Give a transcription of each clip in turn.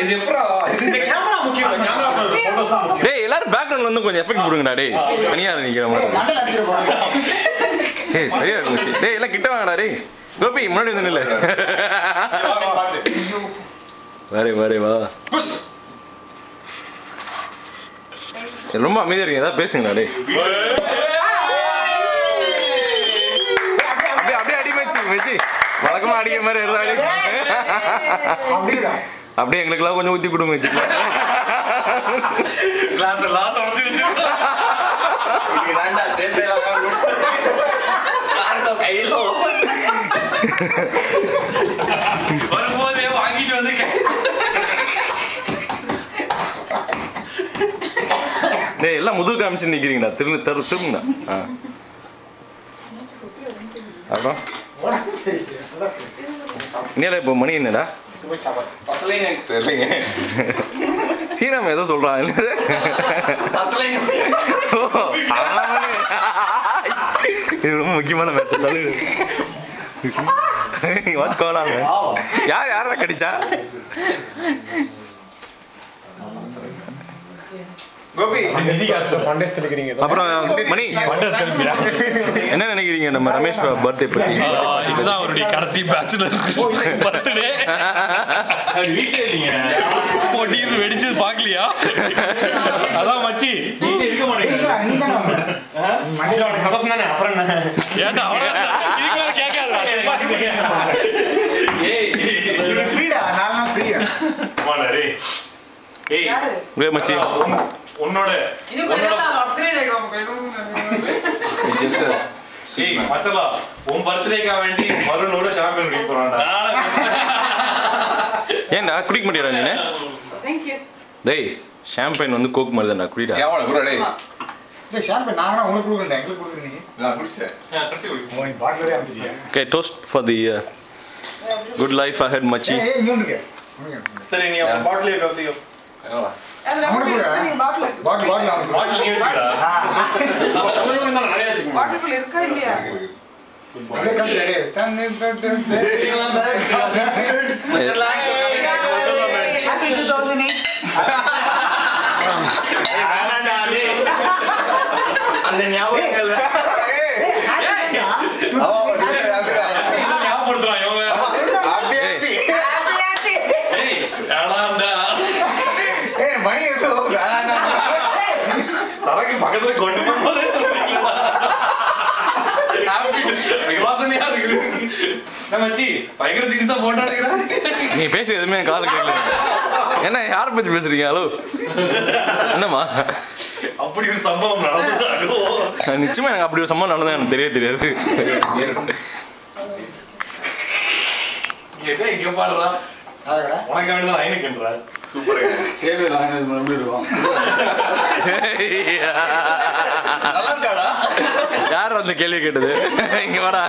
இது எப்படா இந்த கேமரா முக்கியம் இல்ல கேமரா போட்டோஸ் தான் முக்கியம் டேய் எல்லாரும் பேக்ரவுண்ட்ல வந்து கொஞ்சம் எஃபெக்ட் கொடுங்கடா டேய் தனியா நிக்கிற மாதிரி மண்டல அடிச்சிட்டு போறாங்க ஏய் சரியா இருந்துச்சு டேய் எல்லாம் கிட்ட வாங்கடா டேய் கோபி முன்னாடி வந்து நில்லு வரே வரே வா ரொம்ப அமைதியா இருக்கீங்க ஏதாவது பேசுங்கடா டேய் அப்படியே அப்படியே அடி மச்சி மச்சி வழக்கமா அடிக்கிற மாதிரி இருந்தா அடி அப்படிதான் அப்படியே எங்களுக்கெல்லாம் கொஞ்சம் ஊத்தி கொடுங்க மச்சி கிளாஸ் எல்லாம் தொடச்சிருச்சு வரும்போதே வாங்கிட்டு வந்து கை- டேய் எல்லாம் முதுகு காமிச்சு நிக்கிறீங்கடா திரு தரு திரும்புங்க ஆ அப்புறம் உடம்பு சரி நல்லா நீல இப்போ மணி என்னடா போய் சாப்பாடு அசலே எனக்கு தெரியலைங்க சீரம் ஏதோ சொல்றான் என்னது ஓ, அவன் இது ரொம்ப முக்கியமான மேட்டர் தள்ளு வாட்ச் கோலாங்க யார் யாரா கடிச்சா கோபி ஃபண்டஸ் தெரிக்கிறீங்க அப்புறம் மணி ஃபண்டஸ் தெரிஞ்சியா என்ன நினைக்கிறீங்க நம்ம ரமேஷ் பர்த்டே பத்தி இதுதான் அவருடைய கடைசி பேச்சுலர் பர்த்டே வீட்ல இல்லைங்க பொட்டியில் வெடிச்சது பார்க்கலையா அதான் மச்சி நீங்க இருக்க மாட்டீங்க சந்தோஷம் தானே அப்புறம் என்ன ஏன்டா அவ்வளவு இதுக்கு மேல கேட்காத ஃப்ரீடா நான் ஃப்ரீயா ஏய் டேய் மச்சி உன்- உன்னோட இன்னும் கொஞ்ச நாள் upgrade ஆயிடுவாங்க. ஏய் மச்சலா உன் பர்த்டேக்கா வேண்டி மருனோட ஷாம்பியன் குடிக்க போறான்டா ஏன்டா குடிக்க மாட்டியாடா நீனு Thank you. டேய் ஷாம்பைன் வந்து கோக் மாதிரி தான்டா குடிடா எவ்வளோ கூட டேய் இந்த ஷாம்பு நான் வேணா உங்களுக்கு கொடுக்குறேன் எங்களுக்கு கொடுக்குறீங்க நான் குடிச்சேன் கடைசி குடி உங்க பாட்டிலே அமைச்சிருக்கேன் okay toast for the good life ahead மச்சி ஏய் இங்க இருக்கு சரி நீ அவன் பாட்டிலே கவுத்தியோ அதுல அவனுக்கு அப்படியே கூட. நீங்க bottle எடுத்துக்கோ. பாட்டில் பாட்டில் அவனுக்கு பாட்டில் நீ வச்சுக்கடா நம்ம தமிழ் தான் நிறைய வச்சுக்கணும் Bottle குள்ள இருக்கா இல்லையா? அப்படியே கழுத்து ரெடி தண்ணி தட்டு ஹாப்பி 2008 அந்த ஞாபகம் ஞாபகப்படுத்துறான் இவங்க அப்படியே ஏய் வேணாம்டா மணி ஏதோ வேணாம் சரக்கு பக்கத்துல கொண்டு போகும்போதே சொல்றீங்களா Happy- யோசனையா இருக்குது என்ன மச்சி பயங்கர திங்ஸா போட்டாடுகிறா நீ பேச எதுவுமே என் காது கேட்கல என்ன யாரை பத்தி பேசுறீங்க ஹலோ என்னம்மா அப்படி ஒரு சம்பவம் நடந்ததாகோ நிச்சயமா எனக்கு அப்படி ஒரு சம்பவம் நடந்தா எனக்கு தெரியவே தெரியாது என்ன இங்க பாடுறா அதோட உனக்கு வேண்டியதான் ஐனுக்குன்றா நல்லா இருக்காடா யார் அந்த கேள்வி கேட்டது இங்க வாடா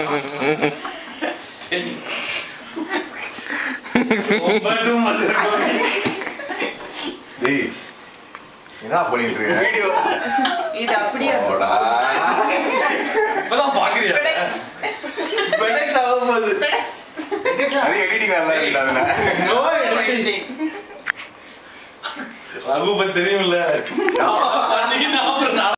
ஒன்பதும் வச்சிருக்கோம். டேய் என்ன பண்ணிட்டு இருக்க வீடியோ இது அப்படியே ஓடா இப்பதான் பாக்குறியா பெடெக்ஸ் ஆகும் போது FedEx. அது எடிட்டிங் வேலை இருக்குடா அதுல நோ ரகு பத்தி தெரியும்ல அன்னைக்கு நான் அப்புறம் நான்